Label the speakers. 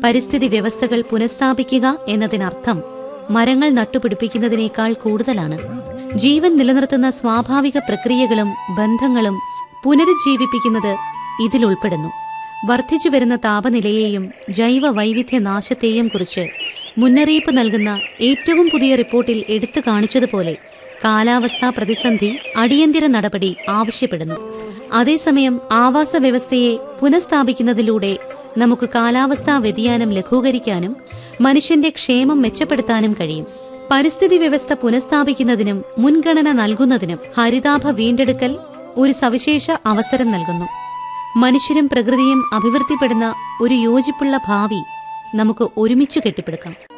Speaker 1: പരിസ്ഥിതി വ്യവസ്ഥകൾ പുനഃസ്ഥാപിക്കുക എന്നതിനർത്ഥം മരങ്ങൾ നട്ടുപിടിപ്പിക്കുന്നതിനേക്കാൾ കൂടുതലാണ് ജീവൻ നിലനിർത്തുന്ന സ്വാഭാവിക പ്രക്രിയകളും ബന്ധങ്ങളും പുനരുജ്ജീവിപ്പിക്കുന്നത് ഇതിലുൾപ്പെടുന്നു വർദ്ധിച്ചു വരുന്ന താപനിലയെയും ജൈവ വൈവിധ്യ നാശത്തെയും കുറിച്ച് മുന്നറിയിപ്പ് നൽകുന്ന ഏറ്റവും പുതിയ റിപ്പോർട്ടിൽ എടുത്തു കാണിച്ചതുപോലെ കാലാവസ്ഥാ പ്രതിസന്ധി അടിയന്തര നടപടി ആവശ്യപ്പെടുന്നു അതേസമയം ആവാസ വ്യവസ്ഥയെ പുനഃസ്ഥാപിക്കുന്നതിലൂടെ നമുക്ക് കാലാവസ്ഥാ വ്യതിയാനം ലഘൂകരിക്കാനും മനുഷ്യന്റെ ക്ഷേമം മെച്ചപ്പെടുത്താനും കഴിയും പരിസ്ഥിതി വ്യവസ്ഥ പുനഃസ്ഥാപിക്കുന്നതിനും മുൻഗണന നൽകുന്നതിനും ഹരിതാഭ വീണ്ടെടുക്കൽ ഒരു സവിശേഷ അവസരം നൽകുന്നു മനുഷ്യരും പ്രകൃതിയും അഭിവൃദ്ധിപ്പെടുന്ന ഒരു യോജിപ്പുള്ള ഭാവി നമുക്ക് ഒരുമിച്ചു കെട്ടിപ്പടുക്കാം